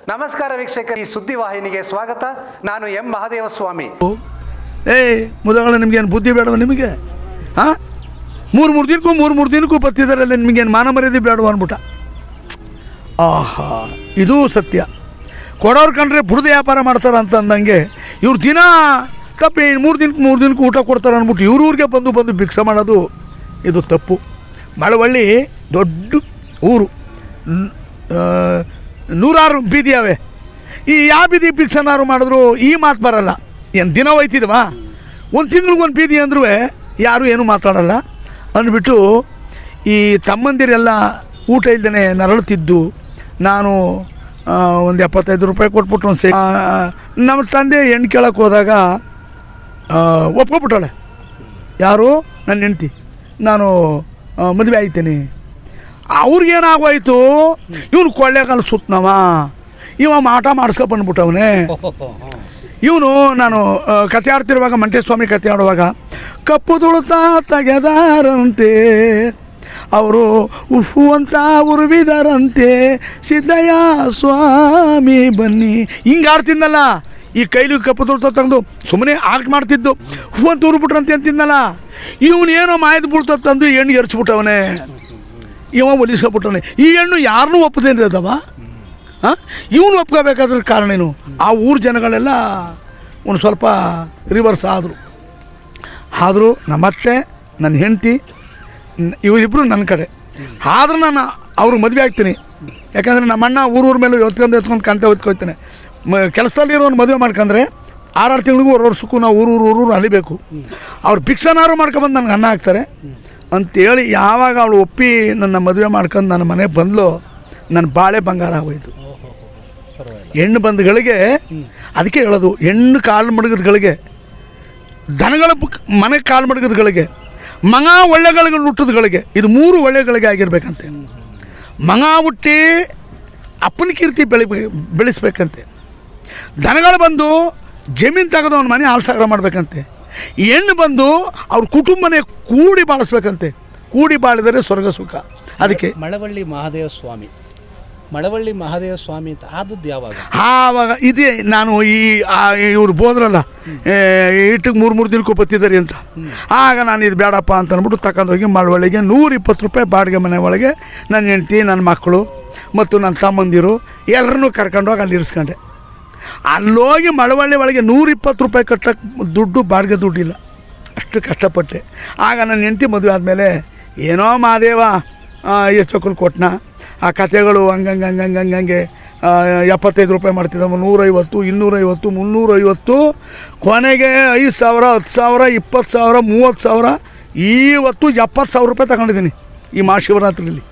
ನಮಸ್ಕಾರ ವೀಕ್ಷಕರು ಈ ಸುದ್ದಿವಾಹಿನಿಗೆ ಸ್ವಾಗತ ನಾನು ಎಂ ಮಹಾದೇವ ಸ್ವಾಮಿ ಏ ಮುದಗಳ ನಿಮ್ಗೇನು ಬುದ್ಧಿ ಬೇಡವ ನಿಮಗೆ ಹಾಂ ಮೂರು ಮೂರು ದಿನಕ್ಕೂ ಮೂರು ಮೂರು ದಿನಕ್ಕೂ ಬರ್ತಿದ್ದಾರಲ್ಲ ನಿಮಗೇನು ಮಾನ ಮರ್ಯಾದೆ ಬೇಡವ ಅಂದ್ಬಿಟ್ಟ ಆಹಾ ಇದು ಸತ್ಯ ಕೊಡೋರು ಕಂಡ್ರೆ ಬುಡ್ದು ವ್ಯಾಪಾರ ಮಾಡ್ತಾರೆ ಅಂತ ಅಂದಂಗೆ ಇವ್ರು ದಿನ ತಪ್ಪಿ ಮೂರು ದಿನಕ್ಕೆ ಮೂರು ದಿನಕ್ಕೆ ಊಟ ಕೊಡ್ತಾರೆ ಅಂದ್ಬಿಟ್ಟು ಇವ್ರ ಊರಿಗೆ ಬಂದು ಬಂದು ಭಿಕ್ಷೆ ಮಾಡೋದು ಇದು ತಪ್ಪು ಮಳವಳ್ಳಿ ದೊಡ್ಡ ಊರು ನ್- ಆ, ನೂರಾರು ಬೀದಿ ಅವೆ ಈ ಯಾವ ಬೀದಿ ಭಿಕ್ಷನಾರು ಮಾಡಿದ್ರು ಈ ಮಾತು ಬರಲ್ಲ ಏನು ದಿನ ಹೋಯ್ತಿದ್ವಾ ಒಂದು ತಿಂಗ್ಳಿಗೆ ಒಂದು ಬೀದಿ ಅಂದ್ರೂ ಯಾರೂ ಏನೂ ಮಾತಾಡಲ್ಲ ಅಂದ್ಬಿಟ್ಟು ಈ ತಮ್ಮಂದಿರೆಲ್ಲ ಊಟ ಇಲ್ದೇ ನರಳುತ್ತಿದ್ದು ನಾನು ಒಂದು ಎಪ್ಪತ್ತೈದು ರೂಪಾಯಿ ಕೊಟ್ಬಿಟ್ಟು ಒಂದು ಸೇ ಆ, ನಮ್ಮ ತಂದೆ ಹೆಣ್ಣು ಕೇಳಕ್ಕೆ ಹೋದಾಗ ಆ, ಒಪ್ಕೊಬಿಟ್ಟಾಳೆ ಯಾರು ನನ್ನ ಹೆಂಡ್ತಿ ನಾನು ಆ, ಮದುವೆ ಆಯ್ತೀನಿ ಅವ್ರಿಗೇನಾಗೋಯ್ತು ಇವನು ಕೊಳ್ಳೆಗಾಲ ಸುತ್ತನವ ಇವ ಮಾಟ ಮಾಡಿಸ್ಕೊ ಬಂದ್ಬಿಟ್ಟವನೇ ಇವನು ನಾನು ಆ, ಕತೆ ಆಡ್ತಿರುವಾಗ ಮಂಟೇಸ್ವಾಮಿ ಕತೆ ಆಡುವಾಗ ಕಪ್ಪು ತುಳುತ್ತಾ ತೆಗೆದಾರಂತೆ ಅವರು ಉಫು ಅಂತ ಉರುವಿದರಂತೆ ಸಿದ್ದಯ್ಯ ಸ್ವಾಮಿ ಬನ್ನಿ ಹಿಂಗೆ ಆಡ್ತಿದ್ನಲ್ಲ ಈ ಕೈಲಿ ಕಪ್ಪು ತುಳ್ತಾ ತೆಗೆದು ಸುಮ್ಮನೆ ಆಕ್ಟ್ ಮಾಡ್ತಿದ್ದು ಹೂ ಅಂತ ಉರುಬಿಟ್ರಂತೆ ಅಂತಿದ್ನಲ್ಲ ಇವನು ಏನೋ ಮಾಯದ ಬೀಳ್ತ ತಂದು ಹೆಣ್ಣು ಎರ್ಚ್ಬಿಟ್ಟವನೇ ಇವ ಒಲಿಸ್ಕೊಬಿಟ್ಟವನೆ ಈ ಹೆಣ್ಣು ಯಾರನ್ನೂ ಒಪ್ಪದೇನೆ ಅದವ ಹಾಂ ಇವನು ಒಪ್ಕೋಬೇಕಾದ್ರ ಕಾರಣ ಏನು ಆ ಊರ ಜನಗಳೆಲ್ಲ ಒಂದು ಸ್ವಲ್ಪ ರಿವರ್ಸ್ ಆದರು ಆದರೂ ನಮ್ಮತ್ತೆ ನನ್ನ ಹೆಂಡತಿ ಇವರಿಬ್ಬರು ನನ್ನ ಕಡೆ ಆದ್ರೆ ನಾನು ಅವ್ರಿಗೆ ಮದುವೆ ಆಗ್ತೀನಿ ಯಾಕಂದರೆ ನಮ್ಮ ಅಣ್ಣ ಊರೂರ ಮೇಲೆ ಎತ್ಕೊಂಡು ಎತ್ಕೊಂಡು ಕಂತೆ ಹೊತ್ಕೊಯ್ತಾನೆ ಮ ಕೆಲಸದಲ್ಲಿರೋನು ಮದುವೆ ಮಾಡ್ಕೊಂಡ್ರೆ ಆರಾರು ತಿಂಗಳಿಗೂ ಒಂದು ವರ್ಷಕ್ಕೂ ನಾವು ಊರೂರು ಊರೂರು ಅಲಿಬೇಕು ಅವ್ರು ಭಿಕ್ಷನಾರು ಮಾಡ್ಕೊಬಂದು ನನಗೆ ಅನ್ನ ಹಾಕ್ತಾರೆ ಅಂತೇಳಿ ಯಾವಾಗ ಅವಳು ಒಪ್ಪಿ ನನ್ನ ಮದುವೆ ಮಾಡ್ಕೊಂಡು ನನ್ನ ಮನೆಗೆ ಬಂದ್ಲು ನನ್ನ ಬಾಳೆ ಬಂಗಾರ ಆಗೋಯ್ತು ಹೆಣ್ಣು ಬಂಧುಗಳಿಗೆ ಅದಕ್ಕೆ ಹೇಳೋದು ಹೆಣ್ಣು ಕಾಲು ಮಡಗದ್ಗಳಿಗೆ ದನಗಳ ಬುಕ್- ಮನೆ ಕಾಲು ಮಡಗದ್ಗಳಿಗೆ ಮಗ ಒಳ್ಳೆಗಳಿಗೆ ಹುಟ್ಟದ್ಗಳಿಗೆ ಇದು ಮೂರು ಒಳ್ಳೆಗಳಿಗೆ ಆಗಿರ್ಬೇಕಂತೆ ಮಗ ಹುಟ್ಟಿ ಅಪ್ಪನ ಕೀರ್ತಿ ಬೆಳಿ ಬೆಳೆಸ್ಬೇಕಂತೆ ದನಗಳು ಬಂದು ಜಮೀನು ತೆಗೆದು ಅವ್ನ ಮನೆ ಹಾಲು ಸಾಗರ ಮಾಡಬೇಕಂತೆ ಹೆಣ್ಣು ಬಂದು ಅವ್ರ ಕುಟುಂಬನೇ ಕೂಡಿ ಬಾಳಿಸ್ಬೇಕಂತೆ ಕೂಡಿ ಬಾಳಿದರೆ ಸ್ವರ್ಗ ಸುಖ ಅದಕ್ಕೆ ಮಳವಳ್ಳಿ ಮಹಾದೇವ ಸ್ವಾಮಿ ಮಳವಳ್ಳಿ ಮಹಾದೇವ ಸ್ವಾಮಿ ಅಂತ ಆದದ್ದು ಯಾವಾಗ ಆವಾಗ ಇದೇ ನಾನು ಈ ಇವ್ರು ಬೋದ್ರಲ್ಲ ಇಟ್ಟಿಗೆ ಮೂರು ಮೂರು ದಿನಕ್ಕೂ ಬತ್ತಿದ್ದಾರೆ ಅಂತ ಆಗ ನಾನು ಇದು ಬೇಡಪ್ಪ ಅಂತ ಅಂದ್ಬಿಟ್ಟು ತಗೊಂಡೋಗಿ ಮಳವಳ್ಳಿಗೆ ನೂರ ಇಪ್ಪತ್ತು ರೂಪಾಯಿ ಬಾಡಿಗೆ ಮನೆ ಒಳಗೆ ನನ್ನ ಹೆಂಡ್ತಿ ನನ್ನ ಮಕ್ಕಳು ಮತ್ತು ನನ್ನ ತಮ್ಮಂದಿರು ಎಲ್ಲರನ್ನೂ ಕರ್ಕೊಂಡೋಗಿ ಅಲ್ಲಿ ಇರಿಸ್ಕೊಂಡೆ ಅಲ್ಲೋಗಿ ಮಳವಳ್ಳಿ ಒಳಗೆ ನೂರ ಇಪ್ಪತ್ತು ರೂಪಾಯಿ ಕಟ್ಟಕ್ಕೆ ದುಡ್ಡು ಬಾಡಿಗೆ ದುಡ್ಡಿಲ್ಲ ಅಷ್ಟು ಕಷ್ಟಪಟ್ಟೆ ಆಗ ನನ್ನ ಹೆಂಡ್ತಿ ಮದುವೆ ಆದಮೇಲೆ ಏನೋ ಮಾದೇವ ಎಷ್ಟೊಕ್ಕಲು ಕೊಟ್ಟನ ಆ ಕತೆಗಳು ಹಂಗಂಗೆ ಹಂಗಂಗೆ ಹಂಗಂಗೆ ಆ, ಎಪ್ಪತ್ತೈದು ರೂಪಾಯಿ ಮಾಡ್ತಿದ್ದವ ನೂರೈವತ್ತು ಇನ್ನೂರೈವತ್ತು ಮುನ್ನೂರೈವತ್ತು ಕೊನೆಗೆ ಐದು ಸಾವಿರ ಹತ್ತು ಸಾವಿರ ಇಪ್ಪತ್ತು ಸಾವಿರ ಮೂವತ್ತು ಸಾವಿರ ಇವತ್ತು ಎಪ್ಪತ್ತು ಸಾವಿರ ರೂಪಾಯಿ ತಗೊಂಡಿದ್ದೀನಿ ಈ ಮಹಾಶಿವರಾತ್ರಿಯಲ್ಲಿ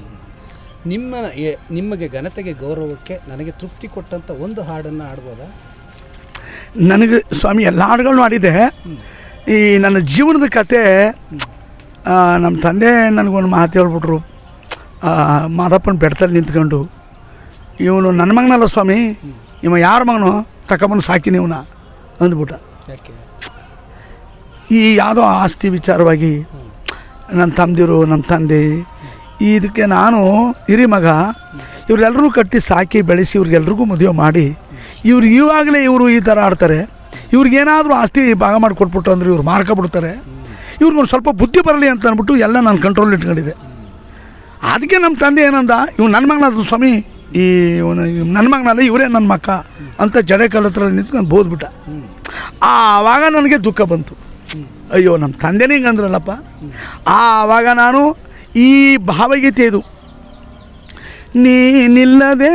ನಿಮ್ಮ ಎ- ನಿಮಗೆ ಘನತೆಗೆ ಗೌರವಕ್ಕೆ ನನಗೆ ತೃಪ್ತಿ ಕೊಟ್ಟಂತ ಒಂದು ಹಾಡನ್ನು ಆಡ್ಬೋದಾ ನನಗೆ ಸ್ವಾಮಿ ಎಲ್ಲ ಹಾಡುಗಳನ್ನು ಆಡಿದೆ ಈ ನನ್ನ ಜೀವನದ ಕತೆ ಆ, ನಮ್ಮ ತಂದೆ ನನಗೊಂದು ಮಾತು ಹೇಳ್ಬಿಟ್ರು ಆ, ಮಾದಪ್ಪನ ಬೆಡ್ತಲ್ಲಿ ನಿಂತ್ಕೊಂಡು ಇವನು ನನ್ನ ಮಗನಲ್ಲ ಸ್ವಾಮಿ ಇವ ಯಾರ ಮಗನು ತಗೊಂಬಂದು ಸಾಕಿನಿ ಇವನ ಅಂದ್ಬಿಟ್ಟ ಯಾಕೆ ಈ ಯಾವುದೋ ಆಸ್ತಿ ವಿಚಾರವಾಗಿ ನನ್ನ ತಮ್ಮದಿರು ನಮ್ಮ ತಂದೆ ಇದಕ್ಕೆ ನಾನು ಹಿರಿ ಮಗ ಇವರೆಲ್ಲರೂ ಕಟ್ಟಿ ಸಾಕಿ ಬೆಳೆಸಿ ಇವ್ರಿಗೆಲ್ರಿಗೂ ಮದುವೆ ಮಾಡಿ ಇವ್ರು ಇವಾಗಲೇ ಇವರು ಈ ಥರ ಆಡ್ತಾರೆ ಇವ್ರಿಗೇನಾದರೂ ಆಸ್ತಿ ಭಾಗ ಮಾಡಿ ಕೊಟ್ಬಿಟ್ಟು ಅಂದ್ರೆ ಇವ್ರು ಮಾರ್ಕೊಬಿಡ್ತಾರೆ ಇವ್ರಿಗೊಂದು ಸ್ವಲ್ಪ ಬುದ್ಧಿ ಬರಲಿ ಅಂತ ಅಂದ್ಬಿಟ್ಟು ಎಲ್ಲ ನಾನು ಕಂಟ್ರೋಲ್ ಇಟ್ಕೊಂಡಿದ್ದೆ ಅದಕ್ಕೆ ನಮ್ಮ ತಂದೆ ಏನಂದ ಇವ್ ನನ್ನ ಮಗನಾದ ಸ್ವಾಮಿ ಈ ಇವನು ನನ್ನ ಮಗನಲ್ಲ ಇವರೇ ನನ್ನ ಮಕ್ಕ ಅಂತ ಜಡೆ ಕಾಲ ಹತ್ರ ನಿಂತ್ಕೊಂಡು ಬೋದ್ಬಿಟ್ಟ ಆವಾಗ ನನಗೆ ದುಃಖ ಬಂತು ಅಯ್ಯೋ ನಮ್ಮ ತಂದೆನೇ ಹಿಂಗೆ ಅಂದ್ರಲ್ಲಪ್ಪ ಆವಾಗ ನಾನು ಈ ಭಾವಗೀತೆ ಇದು ನೀನಿಲ್ಲದೆ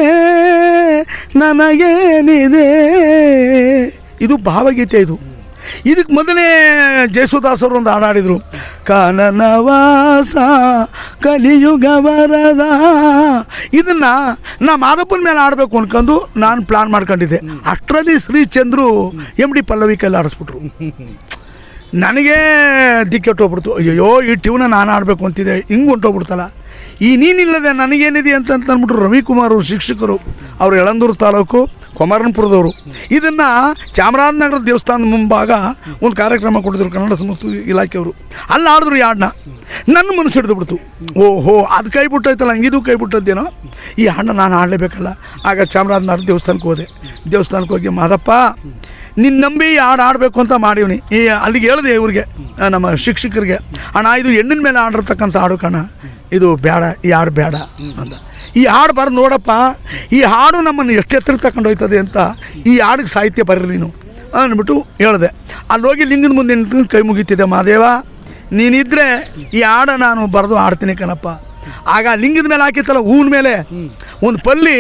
ನನಗೇನಿದೆ ಇದು ಭಾವಗೀತೆ ಇದು ಇದಕ್ಕೆ ಮೊದಲೇ ಜಯಸುದಾಸರು ಒಂದು ಹಾಡಾಡಿದರು ಕಾನನವಾಸ ಕಲಿಯುಗ ವರದ ಇದನ್ನು ನಾ ಮಾದಪ್ಪನ ಮೇಲೆ ಆಡಬೇಕು ಅನ್ಕೊಂಡು ನಾನು ಪ್ಲಾನ್ ಮಾಡ್ಕೊಂಡಿದ್ದೆ ಅಷ್ಟರಲ್ಲಿ ಶ್ರೀಚಂದ್ರು ಎಮ್ ಡಿ ಪಲ್ಲವಿ ಕೈಲಿ ಆಡಿಸ್ಬಿಟ್ರು ನನಗೇ ದಿಕ್ಕೆಟ್ಟೋಗ್ಬಿಡ್ತು ಅಯ್ಯೋ ಈ ಟ್ಯೂನ ನಾನು ಆಡಬೇಕು ಅಂತಿದೆ ಹಿಂಗೆ ಹೊಂಟೋಗ್ಬಿಡ್ತಲ್ಲ ಈ ನೀನಿಲ್ಲದೆ ನನಗೇನಿದೆ ಅಂತ ಅಂತ ಅಂದ್ಬಿಟ್ಟು ರವಿಕುಮಾರ್ ಅವರು ಶಿಕ್ಷಕರು ಅವರು ಯಳಂದೂರು ತಾಲೂಕು ಕೊಮರನ್ಪುರದವರು ಇದನ್ನು ಚಾಮರಾಜನಗರ ದೇವಸ್ಥಾನದ ಮುಂಭಾಗ ಒಂದು ಕಾರ್ಯಕ್ರಮ ಕೊಟ್ಟಿದ್ರು ಕನ್ನಡ ಸಂಸ್ಕೃತಿ ಇಲಾಖೆಯವರು ಅಲ್ಲಿ ಆಡಿದ್ರು ಈ ಹಾಡನ್ನ ನನ್ನ ಮನಸ್ಸು ಹಿಡಿದು ಬಿಡ್ತು ಓಹೋ ಅದು ಕೈ ಬಿಟ್ಟೈತಲ್ಲ ಹಂಗಿದು ಕೈ ಬಿಟ್ಟದ್ದೇನೋ ಈ ಹಾಡನ್ನ ನಾನು ಆಡಲೇಬೇಕಲ್ಲ ಆಗ ಚಾಮರಾಜನಗರ ದೇವಸ್ಥಾನಕ್ಕೆ ಹೋದೆ ದೇವಸ್ಥಾನಕ್ಕೆ ಹೋಗಿ ಮಾದಪ್ಪ ನಿನ್ನ ನಂಬಿ ಈ ಹಾಡು ಆಡಬೇಕು ಅಂತ ಮಾಡೀವ್ನಿ ಈ ಅಲ್ಲಿಗೆ ಹೇಳಿದೆ ಇವ್ರಿಗೆ ಆ, ನಮ್ಮ ಶಿಕ್ಷಕರಿಗೆ ಅಣ್ಣ ಇದು ಹೆಣ್ಣಿನ ಮೇಲೆ ಆಡಿರ್ತಕ್ಕಂಥ ಹಾಡು ಕಣ ಇದು ಬೇಡ ಈ ಹಾಡು ಬೇಡ ಅಂತ ಈ ಹಾಡು ಬರೆದು ನೋಡಪ್ಪ ಈ ಹಾಡು ನಮ್ಮನ್ನು ಎಷ್ಟು ಎತ್ತರ ತಗೊಂಡು ಹೋಯ್ತದೆ ಅಂತ ಈ ಹಾಡಿಗೆ ಸಾಹಿತ್ಯ ಬರೀ ನೀನು ಅಂದ್ಬಿಟ್ಟು ಹೇಳಿದೆ ಅಲ್ಲಿ ಹೋಗಿ ಲಿಂಗದ ಮುಂದೆ ನಿಂತ್ಕೊಂಡು ಕೈ ಮುಗಿತಿದ್ದೆ ಮಾದೇವ ನೀನಿದ್ರೆ ಈ ಹಾಡ ನಾನು ಬರೆದು ಆಡ್ತೀನಿ ಕಣಪ್ಪ ಆಗ ಲಿಂಗದ ಮೇಲೆ ಹಾಕಿತ್ತಲ್ಲ ಹೂವಿನ ಮೇಲೆ ಒಂದು ಪಲ್ಲಿ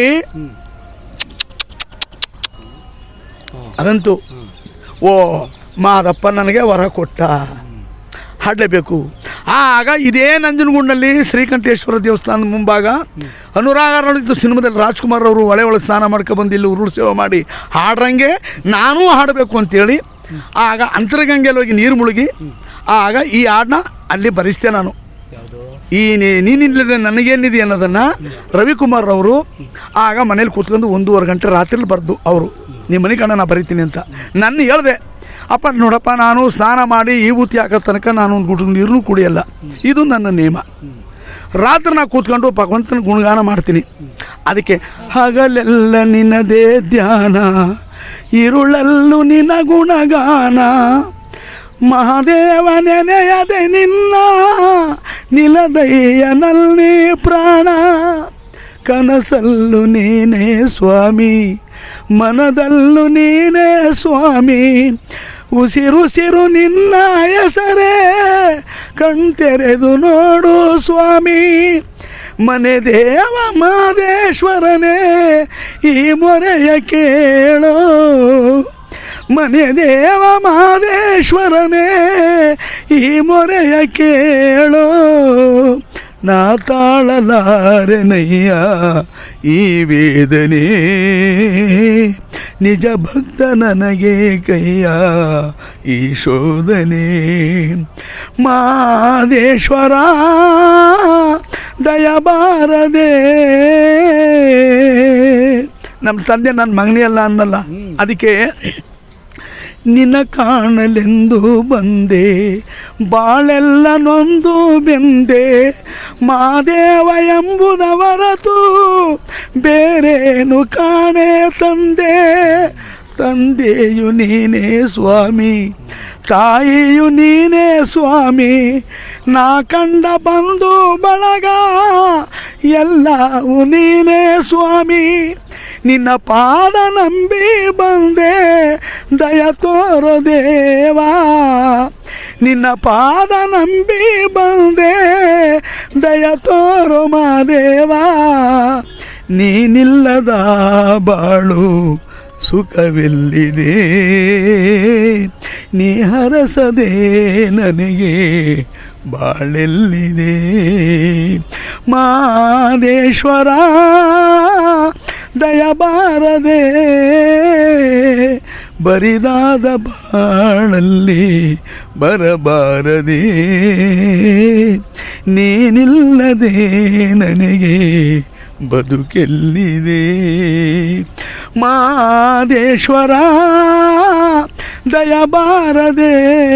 ಅದಂತೂ ಓ ಮಾದಪ್ಪ ನನಗೆ ವರ ಕೊಟ್ಟ ಹಾಡಲೇಬೇಕು ಆಗ ಇದೇ ನಂಜನಗೂಡಿನಲ್ಲಿ ಶ್ರೀಕಂಠೇಶ್ವರ ದೇವಸ್ಥಾನದ ಮುಂಭಾಗ ಅನುರಾಗ ನೋಡಿದ್ದು ಸಿನಿಮಾದಲ್ಲಿ ರಾಜ್ಕುಮಾರ್ ಅವರು ಹೊಳೆ ಒಳಗೆ ಸ್ನಾನ ಮಾಡ್ಕೊಬಂದು ಇಲ್ಲಿ ಉರುಳು ಸೇವೆ ಮಾಡಿ ಹಾಡ್ರಂಗೆ ನಾನೂ ಹಾಡಬೇಕು ಅಂತೇಳಿ ಆಗ ಅಂತರಗಂಗೆಯಲ್ಲಿ ಹೋಗಿ ನೀರು ಮುಳುಗಿ ಆಗ ಈ ಹಾಡನ್ನ ಅಲ್ಲಿ ಬರೆಸ್ತೆ ನಾನು ಯಾವುದು ಈ ನೀ- ನೀನಿಲ್ಲದೆ ನನಗೇನಿದೆ ಅನ್ನೋದನ್ನು ರವಿಕುಮಾರ್ ಅವರು ಆಗ ಮನೇಲಿ ಕೂತ್ಕೊಂಡು ಒಂದೂವರೆ ಗಂಟೆ ರಾತ್ರಿ ಬರೆದು ಅವರು ನಿಮ್ಮ ಮನೆ ಕಣ್ಣ ನಾ ಬರೀತೀನಿ ಅಂತ ನನ್ನ ಹೇಳಿದೆ ಅಪ್ಪ ನೋಡಪ್ಪ ನಾನು ಸ್ನಾನ ಮಾಡಿ ಈ ಊತಿ ಹಾಕೋ ತನಕ ನಾನು ಒಂದು ಗುಡ್ ನೀರನ್ನು ಕುಡಿಯಲ್ಲ ಇದು ನನ್ನ ನಿಯಮ ರಾತ್ರಿ ನಾ ಕೂತ್ಕೊಂಡು ಭಗವಂತನ ಗುಣಗಾನ ಮಾಡ್ತೀನಿ ಅದಕ್ಕೆ ಹಗಲೆಲ್ಲ ನಿನ್ನದೇ ಧ್ಯಾನ ಇರುಳಲ್ಲೂ ನಿನ್ನ ಗುಣಗಾನ ಮಹಾದೇವ ನೆನೆಯದೆ ನಿನ್ನ ನಿಲದಯ್ಯನಲ್ಲಿ ಪ್ರಾಣ ಕನಸಲ್ಲೂ ನೀನೇ ಸ್ವಾಮಿ ಮನದಲ್ಲೂ ನೀನೇ ಸ್ವಾಮಿ ಉಸಿರುಸಿರು ನಿನ್ನ ಹೆಸರೇ ಕಣ್ತೆರೆದು ನೋಡು ಸ್ವಾಮಿ ಮನೆ ದೇವ ಮಾದೇಶ್ವರನೇ ಈ ಮೊರೆಯ ಕೇಳೋ ಮನೆ ದೇವ ಮಹದೇಶ್ವರನೇ ಈ ಮೊರೆಯ ಕೇಳೋ ನಾ ತಾಳಲಾರೆನಯ್ಯ ಈ ವೇದನೆ ನಿಜ ಭಕ್ತ ನನಗೆ ಕೈಯ ಈ ಶೋಧನೆ ಮಾದೇಶ್ವರ ದಯಬಾರದೆ ನಮ್ಮ ತಂದೆ ನನ್ನ ಮಗನೇ ಅಲ್ಲ ಅನ್ನಲ್ಲ ಅದಕ್ಕೆ ನಿನ್ನ ಕಾಣಲೆಂದು ಬಂದೆ ಬಾಳೆಲ್ಲ ನೊಂದು ಬೆಂದೆ ಮಾದೇವ ಎಂಬುದ ಹೊರತು ಬೇರೇನು ಕಾಣೆ ತಂದೆ ತಂದೆಯು ನೀನೇ ಸ್ವಾಮಿ ತಾಯಿಯು ನೀನೇ ಸ್ವಾಮಿ ನಾ ಕಂಡ ಬಂದು ಬಳಗ ಎಲ್ಲವೂ ನೀನೇ ಸ್ವಾಮಿ ನಿನ್ನ ಪಾದ ನಂಬಿ ಬಂದೆ ದಯ ತೋರೋ ದೇವಾ ನಿನ್ನ ಪಾದ ನಂಬಿ ಬಂದೆ ದಯ ತೋರೋ ಮಾದೇವಾ ನೀನಿಲ್ಲದ ಬಾಳು ಸುಖವೆಲ್ಲಿದೆ ನೀ ಹರಸದೆ ನನಗೆ ಬಾಳೆಲ್ಲಿದೆ ಮಾದೇಶ್ವರ ದಯಬಾರದೆ ಬರಿದಾದ ಬಾಳಲ್ಲಿ ಬರಬಾರದೆ ನೀನಿಲ್ಲದೆ ನನಗೆ ಬದುಕೆಲ್ಲಿದೆ ಮಾದೇಶ್ವರ ದಯಬಾರದೆ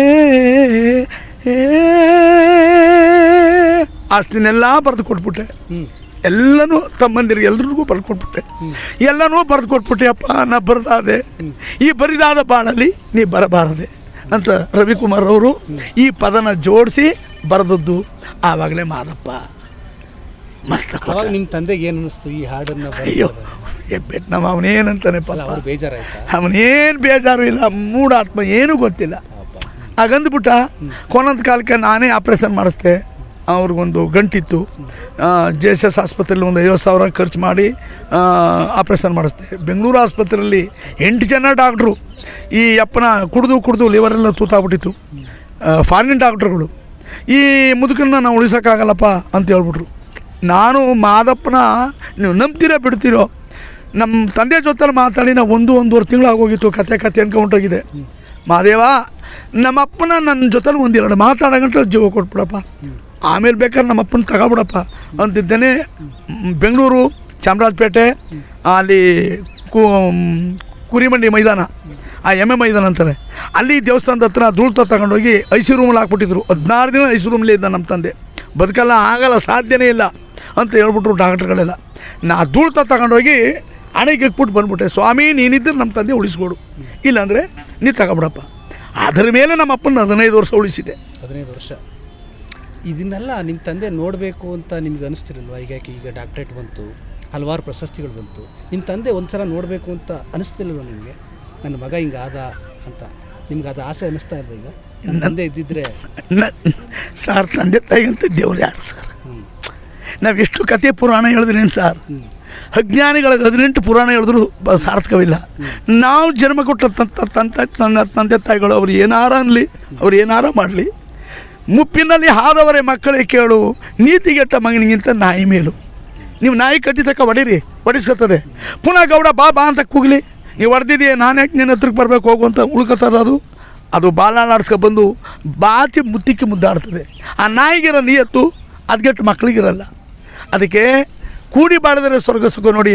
ಆಸ್ತಿನೆಲ್ಲ ಬರೆದು ಕೊಟ್ಬಿಟ್ಟೆ ಹ್ಞೂ ಎಲ್ಲನೂ ತಮ್ಮಂದಿರಿಗೆ ಎಲ್ರಿಗೂ ಬರೆದು ಕೊಟ್ಬಿಟ್ಟೆ ಎಲ್ಲನೂ ಬರೆದು ಕೊಟ್ಬಿಟ್ಟೆ ಅಪ್ಪ ನಾ ಬರೆದಾದೆ ಈ ಬರಿದಾದ ಬಾಳಲ್ಲಿ ನೀ ಬರಬಾರದೆ ಅಂತ ರವಿಕುಮಾರ್ ಅವರು ಈ ಪದನ ಜೋಡಿಸಿ ಬರೆದದ್ದು ಆವಾಗಲೇ ಮಾದಪ್ಪ ಮಸ್ತ್ ಕೊಟ್ಟ. ಅವಾಗ ನಿಮ್ಮ ತಂದೆಗೆ ಏನು ಅನ್ನಿಸ್ತು ಈ ಹಾಡನ್ನ ಅಯ್ಯೋ ಬರೆದಾಗ? ಎಬ್ಬೆಟ್ ನಮ್ಮ ಅವನೇನಂತಾನೆ ಅಲ್ಲ ಪಾಪ ಅವ್ರು ಬೇಜಾರಾಯ್ತಾ ಅವನೇನು ಬೇಜಾರು ಇಲ್ಲ ಮೂಡಾತ್ಮ ಏನೂ ಗೊತ್ತಿಲ್ಲ ಪಾಪ ಹಾಗಂದ್ಬಿಟ್ಟ ಕೊನೊಂದು ಕಾಲಕ್ಕೆ ನಾನೇ ಆಪ್ರೇಷನ್ ಮಾಡಿಸ್ದೆ ಅವ್ರಿಗೊಂದು ಗಂಟಿತ್ತು ಜೆ ಎಸ್ ಎಸ್ ಆಸ್ಪತ್ರೆಯಲ್ಲಿ ಒಂದು ಐವತ್ತು ಸಾವಿರ ಖರ್ಚು ಮಾಡಿ ಆಪ್ರೇಷನ್ ಮಾಡಿಸ್ದೆ ಬೆಂಗಳೂರು ಆಸ್ಪತ್ರೆಯಲ್ಲಿ ಎಂಟು ಜನ ಡಾಕ್ಟ್ರು ಈ ಅಪ್ಪನ ಕುಡಿದು ಕುಡಿದು ಲಿವರೆಲ್ಲ ತೂತಾಗ್ಬಿಟ್ಟಿತ್ತು ಫಾರಿನ್ ಡಾಕ್ಟ್ರುಗಳು ಈ ಮುದುಕನ್ನ ನಾವು ಉಳಿಸೋಕ್ಕಾಗಲ್ಲಪ್ಪ ಅಂತ ಹೇಳ್ಬಿಟ್ರು ನಾನು ಮಾದಪ್ಪನ ನೀವು ನಂಬ್ತೀರೋ ಬಿಡ್ತೀರೋ ನಮ್ಮ ತಂದೆ ಜೊತೆಲಿ ಮಾತಾಡಿ ನಾವು ಒಂದು ಒಂದೂವರೆ ತಿಂಗಳು ಆಗೋಗಿತ್ತು ಕತೆ ಕತೆ ಅನ್ಕೊಂಡೋಗಿದೆ ಮಾದೇವ ನಮ್ಮಪ್ಪನ ನನ್ನ ಜೊತೆಲಿ ಒಂದೆರಡು ಮಾತಾಡೋಗಂಟ ಜೀವ ಕೊಟ್ಬಿಡಪ್ಪ ಆಮೇಲೆ ಬೇಕಾದ್ರೆ ನಮ್ಮಪ್ಪನ ತಗೊಬಿಡಪ್ಪ ಅಂತಿದ್ದೇನೆ ಮ್, ಬೆಂಗಳೂರು ಚಾಮರಾಜಪೇಟೆ ಅಲ್ಲಿ ಕು ಕುರಿಮಂಡಿ ಮೈದಾನ ಆ ಎಮ್ಮೆ ಮೈದಾನ ಅಂತಾರೆ ಅಲ್ಲಿ ದೇವಸ್ಥಾನದ ಹತ್ರ ಧೂಳ್ತ ತಗೊಂಡೋಗಿ ಐ ಸಿ ರೂಮಲ್ಲಿ ಹಾಕ್ಬಿಟ್ಟಿದ್ರು ಹದಿನಾರು ದಿನ ಐ ಸಿ ರೂಮಲ್ಲೇ ಇದ್ದ ನಮ್ಮ ತಂದೆ ಬದುಕಲ್ಲ ಆಗಲ್ಲ ಸಾಧ್ಯನೇ ಇಲ್ಲ ಅಂತ ಹೇಳ್ಬಿಟ್ರು ಡಾಕ್ಟ್ರುಗಳೆಲ್ಲ ನಾ ಧೂಳ್ತ ತಗೊಂಡೋಗಿ ಹಣೆಗೆ ಇಕ್ಬಿಟ್ಟು ಬಂದ್ಬಿಟ್ಟೆ ಸ್ವಾಮಿ ನೀನಿದ್ದರೆ ನಮ್ಮ ತಂದೆ ಉಳಿಸ್ಕೊಡು ಇಲ್ಲಾಂದರೆ ನೀ ತಗೊಬಿಡಪ್ಪ ಅದರ ಮೇಲೆ ನಮ್ಮ ಅಪ್ಪನ ಹದಿನೈದು ವರ್ಷ ಉಳಿಸಿದೆ ಹದಿನೈದು ವರ್ಷ ಇದನ್ನೆಲ್ಲ ನಿಮ್ಮ ತಂದೆ ನೋಡಬೇಕು ಅಂತ ನಿಮ್ಗೆ ಅನಿಸ್ತಿರಲ್ವಾ ಈಗ ಯಾಕೆ ಈಗ ಡಾಕ್ಟ್ರೇಟ್ ಬಂತು ಹಲವಾರು ಪ್ರಶಸ್ತಿಗಳು ಬಂತು ನಿಮ್ಮ ತಂದೆ ಒಂದು ಸಲ ನೋಡಬೇಕು ಅಂತ ಅನಿಸ್ತಿಲ್ವ ನಿಮಗೆ ನನ್ನ ಮಗ ಹಿಂಗೆ ಆದ ಅಂತ ನಿಮ್ಗೆ ಅದು ಆಸೆ ಅನಿಸ್ತಾ ಇಲ್ವ ಈಗ ನನ್ನ ತಂದೆ ಇದ್ದಿದ್ರೆ ನ ಸರ್ ತಂದೆ ತಾಯಿಗಂತ ದೇವ್ರು ಯಾರು ಸರ್ ಹ್ಞೂ ನಾವು ಎಷ್ಟು ಕತೆ ಪುರಾಣ ಹೇಳಿದ್ರೇನು ಸರ್ ಹ್ಞೂ ಅಜ್ಞಾನಿಗಳಿಗೆ ಹದಿನೆಂಟು ಪುರಾಣ ಹೇಳಿದ್ರು ಬ ಸಾರ್ಥಕವಿಲ್ಲ ನಾವು ಜನ್ಮ ಕೊಟ್ಟ ತಂತ ತಂದೆ ತನ್ನ ತಂದೆ ತಾಯಿಗಳು ಅವ್ರು ಏನಾರ ಅನ್ನಲಿ ಅವ್ರು ಏನಾರ ಮಾಡಲಿ ಮುಪ್ಪಿನಲ್ಲಿ ಹಾದವರೇ ಮಕ್ಕಳೇ ಕೇಳು ನೀತಿಗೆಟ್ಟ ಮಗನಿಗಿಂತ ನಾಯಿ ಮೇಲು ನೀವು ನಾಯಿ ಕಟ್ಟಿ ತಕ್ಕ ಹೊಡೀರಿ ಹೊಡಿಸ್ಕೊತದೆ ಪುನಃ ಗೌಡ ಬಾ ಬಾ ಅಂತ ಕೂಗಲಿ ನೀವು ಹೊಡೆದಿದೆಯೇ ನಾನು ಯಾಕೆ ನಿನ್ನ ಹತ್ರಕ್ಕೆ ಬರ್ಬೇಕು ಹೋಗು ಅಂತ ಉಳ್ಕೊತದ ಅದು ಅದು ಬಾಲಾಡ್ಸ್ಕೊ ಬಂದು ಬಾಚಿ ಮುತ್ತಿಕ್ಕಿ ಮುದ್ದಾಡ್ತದೆ ಆ ನಾಯಿಗಿರೋ ನೀಯತ್ತು ಅದಗೆಟ್ಟು ಮಕ್ಕಳಿಗಿರಲ್ಲ ಅದಕ್ಕೆ ಕೂಡಿ ಬಾಳಿದರೆ ಸ್ವರ್ಗ ಸುಖ ನೋಡಿ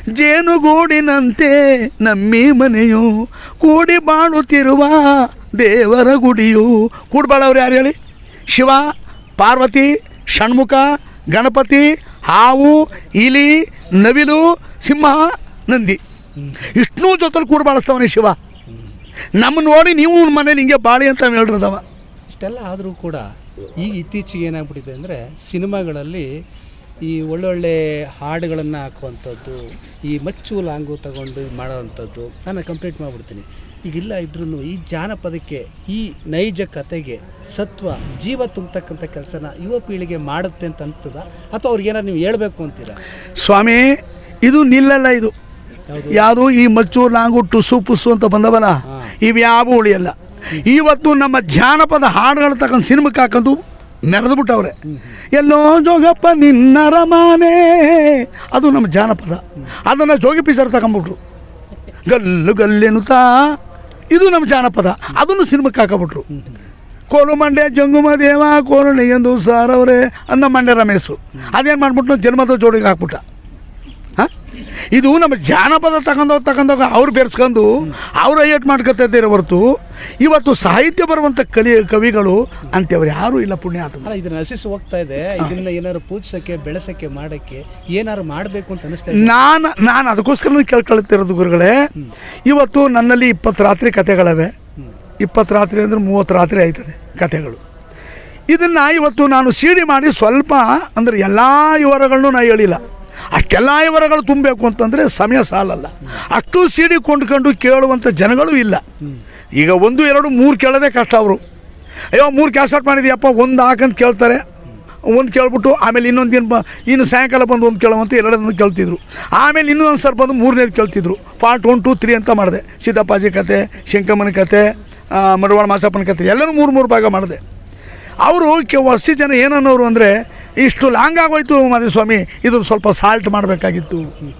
ಜೇನುಗೂಡಿನಂತೆ ನಮ್ಮಿ ಮನೆಯು ಕೂಡಿ ಬಾಳುತ್ತಿರುವ ದೇವರ ಗುಡಿಯು ಕೂಡಿ ಬಾಳವ್ರು ಯಾರು ಹೇಳಿ ಶಿವ ಪಾರ್ವತಿ ಷಣ್ಮುಖ ಗಣಪತಿ ಹಾವು ಇಲಿ ನವಿಲು ಸಿಂಹ ನಂದಿ ಇಷ್ಟೂ ಜೊತೆಲಿ ಕೂಡಿ ಬಾಳಿಸ್ತವನೇ ಶಿವ ನಮ್ಮ ನೋಡಿ ನೀವು ಮನೇಲಿ ಹಿಂಗೆ ಬಾಳಿ ಅಂತ ಹೇಳಿರದವ ಇಷ್ಟೆಲ್ಲ ಆದರೂ ಕೂಡ ಈಗ ಇತ್ತೀಚೆಗೆ ಏನಾಗ್ಬಿಟ್ಟಿದೆ ಅಂದರೆ ಸಿನಿಮಾಗಳಲ್ಲಿ ಈ ಒಳ್ಳೊಳ್ಳೆ ಹಾಡುಗಳನ್ನು ಹಾಕುವಂಥದ್ದು ಈ ಮಚ್ಚು ಲಾಂಗು ತಗೊಂಡು ಮಾಡೋವಂಥದ್ದು ನಾನು ಕಂಪ್ಲೀಟ್ ಮಾಡಿಬಿಡ್ತೀನಿ ಈಗಿಲ್ಲ ಇದ್ರೂ ಈ ಜಾನಪದಕ್ಕೆ ಈ ನೈಜ ಕತೆಗೆ ಸತ್ವ ಜೀವ ತುಂಬತಕ್ಕಂಥ ಕೆಲಸನ ಯುವ ಪೀಳಿಗೆ ಮಾಡುತ್ತೆ ಅಂತ ಅನ್ತದ ಅಥವಾ ಅವ್ರಿಗೆ ಏನಾರು ನೀವು ಹೇಳ್ಬೇಕು ಅಂತೀರಾ ಸ್ವಾಮಿ ಇದು ನಿಲ್ಲಲ್ಲ ಇದು ಯಾವುದು ಯಾವುದು ಈ ಮಚ್ಚು ಲಾಂಗು ಟುಸು ಪುಸ್ಸು ಅಂತ ಬಂದವಲ್ಲ ಹಾ. ಇವ್ಯಾವು ಉಳಿಯಲ್ಲ ಇವತ್ತು ನಮ್ಮ ಜಾನಪದ ಹಾಡುಗಳು ತಗೊಂಡು ಸಿನಿಮಾಕ್ಕೆ ಹಾಕೊಂಡು ಮೆರೆದು ಬಿಟ್ಟವ್ರೆ ಎಲ್ಲೋ ಜೋಗಪ್ಪ ನಿನ್ನ ರಮಾನೆ ಅದು ನಮ್ಮ ಜಾನಪದ ಅದನ್ನು ಜೋಗಿ ಪೀಸರ್ ತಗೊಂಬಿಟ್ರು ಗಲ್ಲು ಗಲ್ಲೆನುತ್ತಾ ಇದು ನಮ್ಮ ಜಾನಪದ ಅದನ್ನು ಸಿನಿಮಾಕ್ಕೆ ಹಾಕೊಂಬಿಟ್ರು ಕೋಲು ಮಂಡ್ಯ ಜಂಗುಮ ದೇವ ಕೋರಣಿ ಎಂದು ಸಾರವ್ರೆ ಅಂದ ಮಂಡ್ಯ ರಮೇಶು ಅದೇನು ಮಾಡ್ಬಿಟ್ಟು ಜನ್ಮದ ಜೋಡಿಗೆ ಹಾಕ್ಬಿಟ್ಟ ಹಾಂ ಇದು ನಮ್ಮ ಜಾನಪದ ತಗೊಂಡೋಗಿ ತಗೊಂಡೋಗ ಅವ್ರು ಬೆರೆಸ್ಕೊಂಡು ಅವ್ರು ಐಯಟ್ ಮಾಡ್ಕೊತಿದ್ದೀರ ಹೊರತು ಇವತ್ತು ಸಾಹಿತ್ಯ ಬರುವಂಥ ಕಲಿ ಕವಿಗಳು ಅಂಥವ್ರು ಯಾರೂ ಇಲ್ಲ ಪುಣ್ಯಾತ್ಮ ಅಲ್ಲ ಇದನ್ನ ನಶಿಸಿ ಹೋಗ್ತಾ ಇದೆ ಇದನ್ನ ಏನಾದ್ರು ಪೂಜಿಸಕ್ಕೆ ಬೆಳೆಸಕ್ಕೆ ಮಾಡಕ್ಕೆ ಏನಾದ್ರು ಮಾಡಬೇಕು ಅಂತ ಅನಿಸ್ತಾ ಇದೆ ನಾನು ನಾನು ಅದಕ್ಕೋಸ್ಕರ ಕೇಳ್ಕೊಳ್ತಿರೋದು ಗುರುಗಳೇ ಇವತ್ತು ನನ್ನಲ್ಲಿ ಇಪ್ಪತ್ತು ರಾತ್ರಿ ಕತೆಗಳಿವೆ ಇಪ್ಪತ್ತು ರಾತ್ರಿ ಅಂದರೆ ಮೂವತ್ತು ರಾತ್ರಿ ಆಯ್ತದೆ ಕತೆಗಳು ಇದನ್ನು ಇವತ್ತು ನಾನು ಸಿಡಿ ಮಾಡಿ ಸ್ವಲ್ಪ ಅಂದರೆ ಎಲ್ಲ ವಿವರಗಳನ್ನು ನಾನು ಹೇಳಿಲ್ಲ ಅಷ್ಟೆಲ್ಲ ವಿವರಗಳು ತುಂಬಬೇಕು ಅಂತಂದರೆ ಸಮಯ ಸಾಲಲ್ಲ ಅಷ್ಟು ಸಿಡಿ ಕೊಂಡ್ಕೊಂಡು ಕೇಳುವಂಥ ಜನಗಳು ಇಲ್ಲ ಈಗ ಒಂದು ಎರಡು ಮೂರು ಕೇಳೋದೇ ಕಷ್ಟ ಅವರು ಅಯ್ಯೋ ಮೂರು ಕ್ಯಾಸೆಟ್ ಮಾಡಿದ್ಯಪ್ಪ ಒಂದು ಹಾಕಂತ ಕೇಳ್ತಾರೆ ಒಂದು ಕೇಳ್ಬಿಟ್ಟು ಆಮೇಲೆ ಇನ್ನೊಂದು ದಿನ ಬ ಇನ್ನು ಸಾಯಂಕಾಲ ಬಂದು ಒಂದು ಕೇಳುವಂತ ಎರಡನ್ನು ಕೇಳ್ತಿದ್ರು ಆಮೇಲೆ ಇನ್ನೊಂದು ಸರ್ ಬಂದು ಮೂರನೇದು ಕೇಳ್ತಿದ್ರು ಪಾರ್ಟ್ ಒನ್ ಟು ತ್ರೀ ಅಂತ ಮಾಡಿದೆ ಸೀತಾಪಾಜಿ ಕತೆ ಶಂಕಮ್ಮನ ಕತೆ ಆ, ಮಡವಾಳ ಮಾಸಪ್ಪನ ಕತೆ ಎಲ್ಲನೂ ಮೂರು ಮೂರು ಭಾಗ ಮಾಡಿದೆ ಅವರು ಕೆ ಹೊಸ ಜನ ಏನನ್ನೋರು ಅಂದರೆ ಇಷ್ಟು ಲಾಂಗ್ ಆಗೋಯ್ತು ಮಾದೇಸ್ವಾಮಿ ಇದು ಸ್ವಲ್ಪ ಸಾಲ್ಟ್ ಮಾಡಬೇಕಾಗಿತ್ತು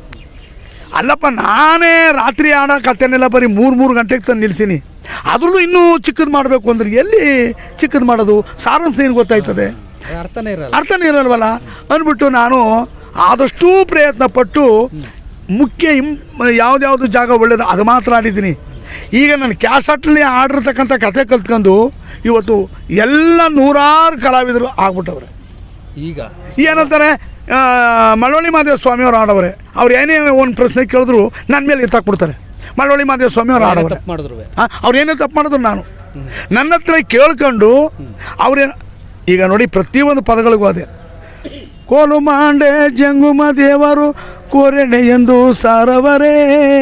ಅಲ್ಲಪ್ಪ ನಾನೇ ರಾತ್ರಿ ಆಡೋ ಕತೆನೆಲ್ಲ ಬರೀ ಮೂರು ಮೂರು ಗಂಟೆಗೆ ತಂದು ನಿಲ್ಸೀನಿ ಅದರಲ್ಲೂ ಇನ್ನೂ ಚಿಕ್ಕದು ಮಾಡಬೇಕು ಅಂದ್ರೆ ಎಲ್ಲಿ ಚಿಕ್ಕದು ಮಾಡೋದು ಸಾರಾಂಶ ಏನು ಗೊತ್ತಾಯ್ತದೆ ಅದು ಅರ್ಥನೇ ಇರಲ್ಲ ಅರ್ಥನೇ ಇರಲ್ವಲ್ಲ ಅಂದ್ಬಿಟ್ಟು ನಾನು ಆದಷ್ಟು ಪ್ರಯತ್ನ ಪಟ್ಟು ಮುಖ್ಯ ಇಂ ಯಾವುದ್ಯಾವುದು ಜಾಗ ಒಳ್ಳೇದು ಅದು ಮಾತ್ರ ಆಡಿದ್ದೀನಿ ಈಗ ನಾನು ಕ್ಯಾಸೆಟ್ನಲ್ಲಿ ಆಡಿರ್ತಕ್ಕಂಥ ಕತೆ ಕಲ್ತ್ಕೊಂಡು ಇವತ್ತು ಎಲ್ಲ ನೂರಾರು ಕಲಾವಿದರು ಆಗ್ಬಿಟ್ಟವ್ರೆ ಈಗ ಏನಂತಾರೆ ಆ, ಮಳವಳ್ಳಿ ಮಾದೇವ ಸ್ವಾಮಿಯವರು ಆಡವ್ರೆ ಅವ್ರು ಏನೇ ಒಂದು ಪ್ರಶ್ನೆ ಕೇಳಿದ್ರು ನನ್ನ ಮೇಲೆ ಎತ್ತಾಕ್ಬಿಡ್ತಾರೆ ಮಳವಳ್ಳಿ ಮಾದೇವ ಸ್ವಾಮಿಯವರು ಆಡವ್ರೆ ತಪ್ಪು ಮಾಡಿದ್ರು ಹಾಂ ಅವ್ರು ಏನೇ ತಪ್ಪು ಮಾಡಿದ್ರು ನಾನು ನನ್ನ ಹತ್ರ ಕೇಳ್ಕೊಂಡು ಅವ್ರೇನು ಈಗ ನೋಡಿ ಪ್ರತಿಯೊಂದು ಪದಗಳಿಗೂ ಅದೇ ಕೋಲು ಮಾಂಡೆ ಜಂಗುಮ ದೇವರು ಕೋರೆಣೆ ಎಂದು ಸಾರವರೇ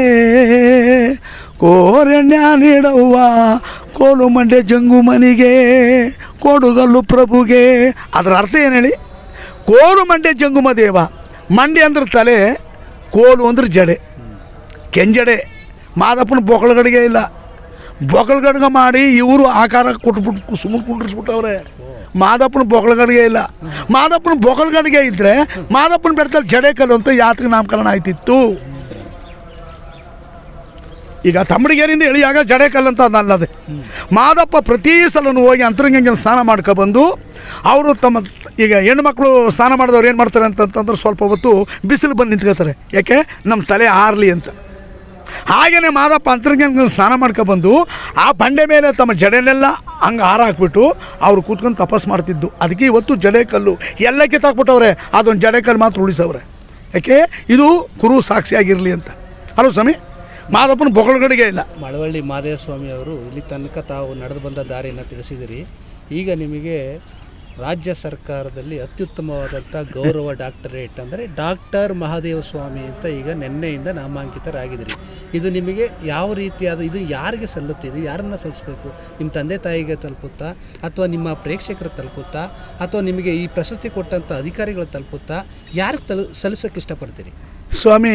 ಕೋರೆಣ್ಯ ನೀಡವ್ವ ಕೋಲು ಮಂಡೆ ಜಂಗುಮನಿಗೆ ಕೋಡುಗಲ್ಲು ಪ್ರಭುಗೆ ಅದರ ಅರ್ಥ ಏನು ಹೇಳಿ ಕೋಲು ಮಂಡೆ ಜಂಗುಮ ದೇವ ಮಂಡೆ ಅಂದ್ರೆ ತಲೆ ಕೋಲು ಅಂದ್ರೆ ಜಡೆ ಕೆಂಜಡೆ ಮಾದಪ್ಪನ ಬೊಕ್ಕಳಗಡಿಗೆ ಇಲ್ಲ ಬೊಕ್ಕಳಗಡ್ಗೆ ಮಾಡಿ ಇವರು ಆಕಾರ ಕೊಟ್ಬಿಟ್ಟು ಸುಮ್ಮನೆ ಕುಂಡ್ರಿಸ್ಬಿಟ್ಟವ್ರೆ ಮಾದಪ್ಪನ ಬೊಕ್ಕಳಗಡಿಗೆ ಇಲ್ಲ ಮಾದಪ್ಪನ ಬೊಕ್ಕಳಗಡಿಗೆ ಇದ್ದರೆ ಮಾದಪ್ಪನ ಬೆಡ್ತಲ್ಲಿ ಜಡೆ ಕಲ್ಲು ಅಂತ ಯಾತಕ ನಾಮಕರಣ ಆಯ್ತಿತ್ತು ಈಗ ತಮ್ಮಡಿಗೇರಿಂದ ಇಳಿಯಾಗ ಜಡೇಕಲ್ ಅಂತ ಅದಲ್ಲದೆ ಮಾದಪ್ಪ ಪ್ರತಿ ಸಲನೂ ಹೋಗಿ ಅಂತರಂಗಂಗೆ ಸ್ನಾನ ಮಾಡ್ಕೊಬಂದು ಅವರು ತಮ್ಮ ಈಗ ಹೆಣ್ಮಕ್ಳು ಸ್ನಾನ ಮಾಡಿದವ್ರು ಏನು ಮಾಡ್ತಾರೆ ಅಂತಂತಂದ್ರೆ ಸ್ವಲ್ಪ ಹೊತ್ತು ಬಿಸಿಲು ಬಂದು ನಿಂತ್ಕೋತಾರೆ ಯಾಕೆ ನಮ್ಮ ತಲೆ ಆರಲಿ ಅಂತ ಹಾಗೆಯೇ ಮಾದಪ್ಪ ಅಂತರ್ಗಂಗೆ ಸ್ನಾನ ಮಾಡ್ಕೊಬಂದು ಆ ಬಂಡೆ ಮೇಲೆ ತಮ್ಮ ಜಡೆನೆಲ್ಲ ಹಂಗೆ ಹಾರ ಹಾಕ್ಬಿಟ್ಟು ಅವ್ರು ಕೂತ್ಕೊಂಡು ತಪಸ್ ಮಾಡ್ತಿದ್ದು ಅದಕ್ಕೆ ಇವತ್ತು ಜಡೆ ಕಲ್ಲು ಎಲ್ಲ ಕಿತ್ತಾಕ್ಬಿಟ್ಟವ್ರೆ ಅದೊಂದು ಜಡೆ ಕಲ್ಲು ಮಾತ್ರ ಉಳಿಸವ್ರೆ ಯಾಕೆ ಇದು ಕುರು ಸಾಕ್ಷಿಯಾಗಿರಲಿ ಅಂತ ಹಲೋ ಸ್ವಾಮಿ ಮಾದಪ್ಪನ ಬೊಗಳಗಡೆಗೆ ಇಲ್ಲ ಮಳವಳ್ಳಿ ಮಾದೇವ ಸ್ವಾಮಿ ಅವರು ಇಲ್ಲಿ ತನಕ ತಾವು ನಡೆದು ಬಂದ ದಾರಿಯನ್ನು ತಿಳಿಸಿದಿರಿ ಈಗ ನಿಮಗೆ ರಾಜ್ಯ ಸರ್ಕಾರದಲ್ಲಿ ಅತ್ಯುತ್ತಮವಾದಂಥ ಗೌರವ ಡಾಕ್ಟರೇಟ್ ಅಂದರೆ ಡಾಕ್ಟರ್ ಮಹಾದೇವ ಸ್ವಾಮಿ ಅಂತ ಈಗ ನಿನ್ನೆಯಿಂದ ನಾಮಾಂಕಿತರಾಗಿದ್ದೀರಿ ಇದು ನಿಮಗೆ ಯಾವ ರೀತಿಯಾದ ಇದು ಯಾರಿಗೆ ಸಲ್ಲುತ್ತೆ ಇದು ಯಾರನ್ನ ಸಲ್ಲಿಸಬೇಕು ನಿಮ್ಮ ತಂದೆ ತಾಯಿಗೆ ತಲುಪುತ್ತಾ ಅಥವಾ ನಿಮ್ಮ ಪ್ರೇಕ್ಷಕರು ತಲುಪುತ್ತಾ ಅಥವಾ ನಿಮಗೆ ಈ ಪ್ರಶಸ್ತಿ ಕೊಟ್ಟಂಥ ಅಧಿಕಾರಿಗಳು ತಲುಪುತ್ತಾ ಯಾರಿಗೆ ತಲು ಸಲ್ಲಿಸೋಕ್ಕೆ ಇಷ್ಟಪಡ್ತೀರಿ ಸ್ವಾಮಿ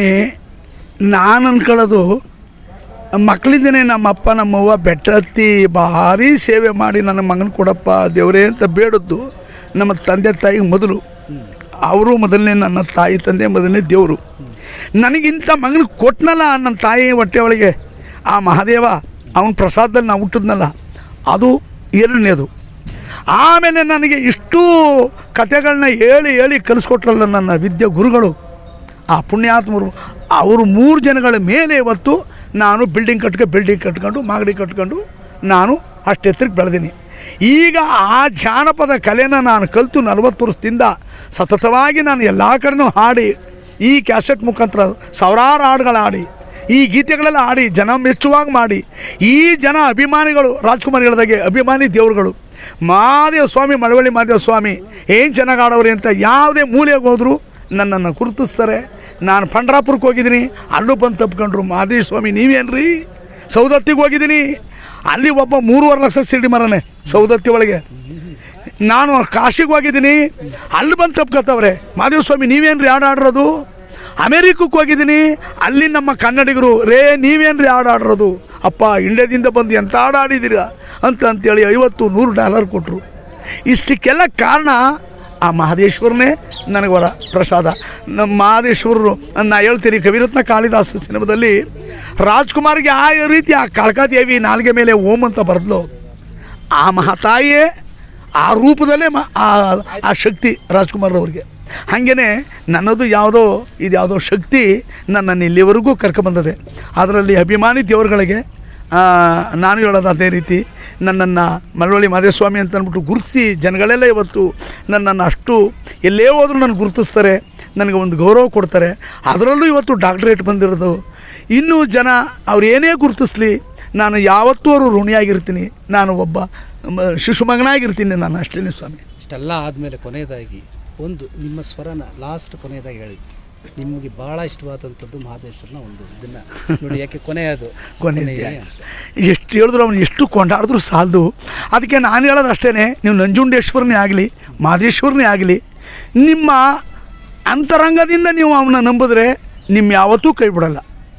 ನಾನು ಅನ್ಕೊಳ್ಳೋದು ಮಕ್ಕಳಿದ್ದೇನೆ ನಮ್ಮಪ್ಪ ನಮ್ಮವ್ವ ಬೆಟ್ಟ ಹತ್ತಿ ಭಾರಿ ಸೇವೆ ಮಾಡಿ ನನ್ನ ಮಗನ ಕೊಡಪ್ಪ ದೇವರೇ ಅಂತ ಬೇಡದ್ದು ನಮ್ಮ ತಂದೆ ತಾಯಿಗೆ ಮೊದಲು ಅವರು ಮೊದಲನೇ ನನ್ನ ತಾಯಿ ತಂದೆ ಮೊದಲನೇ ದೇವರು ನನಗಿಂತ ಮಗನ ಕೊಟ್ಟನಲ್ಲ ನನ್ನ ತಾಯಿ ಹೊಟ್ಟೆ ಒಳಗೆ ಆ ಮಹಾದೇವ ಅವನ ಪ್ರಸಾದದಲ್ಲಿ ನಾವು ಹುಟ್ಟಿದ್ನಲ್ಲ ಅದು ಎರಡನೇದು ಆಮೇಲೆ ನನಗೆ ಇಷ್ಟು ಕಥೆಗಳನ್ನ ಹೇಳಿ ಹೇಳಿ ಕಲಿಸ್ಕೊಟ್ರಲ್ಲ ನನ್ನ ವಿದ್ಯೆ ಗುರುಗಳು ಆ ಪುಣ್ಯಾತ್ಮರು ಅವರು ಮೂರು ಜನಗಳ ಮೇಲೆ ಇವತ್ತು ನಾನು ಬಿಲ್ಡಿಂಗ್ ಕಟ್ಕೊ ಬಿಲ್ಡಿಂಗ್ ಕಟ್ಕೊಂಡು ಮಾಗಡಿ ಕಟ್ಕೊಂಡು ನಾನು ಅಷ್ಟೆತ್ತರಕ್ಕೆ ಬೆಳೆದೀನಿ ಈಗ ಆ ಜಾನಪದ ಕಲೆನ ನಾನು ಕಲಿತು ನಲವತ್ತು ವರ್ಷದಿಂದ ಸತತವಾಗಿ ನಾನು ಎಲ್ಲ ಕಡೆನೂ ಹಾಡಿ ಈ ಕ್ಯಾಸೆಟ್ ಮುಖಾಂತರ ಸಾವಿರಾರು ಹಾಡುಗಳು ಹಾಡಿ ಈ ಗೀತೆಗಳೆಲ್ಲ ಹಾಡಿ ಜನ ಮೆಚ್ಚುವಾಗಿ ಮಾಡಿ ಈ ಜನ ಅಭಿಮಾನಿಗಳು ರಾಜ್ಕುಮಾರ್ ಹೇಳ್ದಾಗೆ ಅಭಿಮಾನಿ ದೇವರುಗಳು ಮಹಾದೇವ ಸ್ವಾಮಿ ಮಳವಳ್ಳಿ ಮಹಾದೇವ ಸ್ವಾಮಿ ಏನು ಚೆನ್ನಾಗಿ ಆಡೋರಿ ಅಂತ ಯಾವುದೇ ಮೂಲೆಗೆ ಹೋದರೂ ನನ್ನನ್ನು ಗುರುತಿಸ್ತಾರೆ ನಾನು ಪಂಡ್ರಾಪುರಕ್ಕೆ ಹೋಗಿದ್ದೀನಿ ಅಲ್ಲೂ ಬಂದು ತಪ್ಕೊಂಡ್ರು ಮಹಾದೇವ ಸ್ವಾಮಿ ನೀವೇನ್ರಿ ಸೌದತ್ತಿಗೆ ಹೋಗಿದ್ದೀನಿ ಅಲ್ಲಿ ಒಬ್ಬ ಮೂರುವರೆ ಲಕ್ಷ ಸಿಡಿ ಮರನೆ ಸೌದತ್ತಿ ಒಳಗೆ ನಾನು ಕಾಶಿಗೆ ಹೋಗಿದ್ದೀನಿ ಅಲ್ಲಿ ಬಂದು ತಪ್ಕೊತವ್ರೆ ಮಹಾದೇವ ಸ್ವಾಮಿ ನೀವೇನ್ರಿ ಹಾಡು ಆಡಿರೋದು ಅಮೇರಿಕಕ್ಕೆ ಹೋಗಿದ್ದೀನಿ ಅಲ್ಲಿ ನಮ್ಮ ಕನ್ನಡಿಗರು ರೇ ನೀವೇನ್ರಿ ಹಾಡು ಆಡಿರೋದು ಅಪ್ಪ ಇಂಡಿಯಾದಿಂದ ಬಂದು ಎಂಥ ಹಾಡು ಆಡಿದ್ದೀರಾ ಅಂತ ಅಂತೇಳಿ ಐವತ್ತು ನೂರು ಡಾಲರ್ ಕೊಟ್ಟರು ಇಷ್ಟಕ್ಕೆಲ್ಲ ಕಾರಣ ಆ ಮಹದೇಶ್ವರನೇ ನನಗೆ ವರ ಪ್ರಸಾದ ನಮ್ಮ ಮಹದೇಶ್ವರರು ನಾ ಹೇಳ್ತೀನಿ ಕವಿರತ್ನ ಕಾಳಿದಾಸ ಸಿನಿಮಾದಲ್ಲಿ ರಾಜ್ಕುಮಾರ್ಗೆ ಆ ರೀತಿ ಆ ಕಾಳಕಾದೇವಿ ನಾಲ್ಗೆ ಮೇಲೆ ಓಂ ಅಂತ ಬರೆದ್ಲು ಆ ಮಹಾತಾಯಿಯೇ ಆ ರೂಪದಲ್ಲೇ ಮ ಆ ಆ ಶಕ್ತಿ ರಾಜ್ಕುಮಾರ್ ಅವ್ರಿಗೆ ಹಾಗೇ ನನ್ನದು ಯಾವುದೋ ಇದು ಯಾವುದೋ ಶಕ್ತಿ ನನ್ನನ್ನು ಇಲ್ಲಿವರೆಗೂ ಕರ್ಕೊಂಬಂದದೆ ಅದರಲ್ಲಿ ಅಭಿಮಾನಿ ದೇವರುಗಳಿಗೆ ಆ, ನಾನು ಹೇಳೋದು ಅದೇ ರೀತಿ ನನ್ನನ್ನು ಮಳವಳ್ಳಿ ಮಾದೇಸ್ವಾಮಿ ಅಂತ ಅಂದ್ಬಿಟ್ಟು ಗುರುತಿಸಿ ಜನಗಳೆಲ್ಲ ಇವತ್ತು ನನ್ನನ್ನು ಅಷ್ಟು ಎಲ್ಲೇ ಹೋದರೂ ನನಗೆ ಗುರುತಿಸ್ತಾರೆ ನನಗೆ ಒಂದು ಗೌರವ ಕೊಡ್ತಾರೆ ಅದರಲ್ಲೂ ಇವತ್ತು ಡಾಕ್ಟ್ರೇಟ್ ಬಂದಿರೋದು ಇನ್ನೂ ಜನ ಅವ್ರು ಏನೇ ಗುರುತಿಸ್ಲಿ ನಾನು ಯಾವತ್ತೂ ಅವರು ಋಣಿಯಾಗಿರ್ತೀನಿ ನಾನು ಒಬ್ಬ ಮ- ಶಿಶು ಮಗನಾಗಿರ್ತೀನಿ ನಾನು ಅಷ್ಟೇ ಸ್ವಾಮಿ ಇಷ್ಟೆಲ್ಲ ಆದಮೇಲೆ ಕೊನೆಯದಾಗಿ ಒಂದು ನಿಮ್ಮ ಸ್ವರನ ಲಾಸ್ಟ್ ಕೊನೆಯದಾಗಿ ಹೇಳಿ ನಿಮಗೆ ಭಾಳ ಇಷ್ಟವಾದಂಥದ್ದು ಮಹದೇಶ್ವರನ ಒಂದು ಇದನ್ನು ನೋಡಿ ಯಾಕೆ ಕೊನೆಯದು ಕೊನೆ ಕೊನೆಯ ಎಷ್ಟು ಹೇಳಿದ್ರು ಅವನು ಎಷ್ಟು ಕೊಂಡಾಡಿದ್ರು ಸಾಲದು ಅದಕ್ಕೆ ನಾನು ಹೇಳೋದು ಅಷ್ಟೇ ನೀವು ನಂಜುಂಡೇಶ್ವರನೇ ಆಗಲಿ ಮಾದೇಶ್ವರನೇ ಆಗಲಿ ನಿಮ್ಮ ಅಂತರಂಗದಿಂದ ನೀವು ಅವನ್ನ ನಂಬಿದ್ರೆ ನಿಮ್ಮ ಯಾವತ್ತೂ ಕೈ ಬಿಡಲ್ಲ